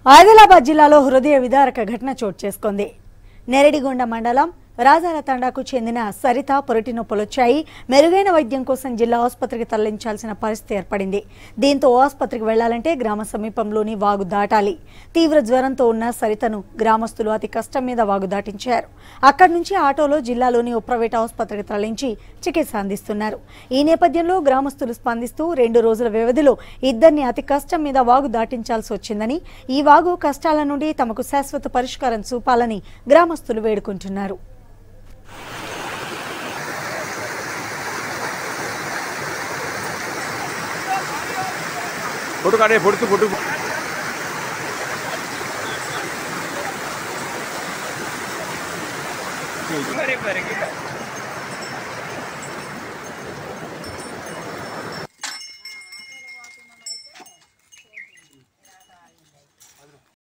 ఆదిలాబాద్ జిల్లాలో హృదయ విదారక ఘటన చోటు చేసుకుంది నెరడిగొండ మండలం రాజాల తండాకు చెందిన సరిత పొరటి నొప్పులొచ్చాయి మెరుగైన వైద్యం కోసం జిల్లా ఆసుపత్రికి తరలించాల్సిన పరిస్థితి ఏర్పడింది దీంతో ఆసుపత్రికి వెళ్లాలంటే గ్రామ సమీపంలోని వాగు దాటాలి తీవ్ర జ్వరంతో ఉన్న సరితను గ్రామస్తులు అతి కష్టం మీద వాగు దాటించారు అక్కడి నుంచి ఆటోలో జిల్లాలోని ఓ ప్రైవేట్ ఆసుపత్రికి తరలించి చికిత్స అందిస్తున్నారు ఈ నేపథ్యంలో గ్రామస్తులు స్పందిస్తూ రెండు రోజుల వ్యవధిలో ఇద్దరిని అతి కష్టం మీద వాగు దాటించాల్సి వచ్చిందని ఈ వాగు కష్టాల నుండి తమకు శాశ్వత పరిష్కారం చూపాలని గ్రామస్తులు వేడుకుంటున్నారు ఫోటో కాడే ఫోటో ఫోటో बरे बरे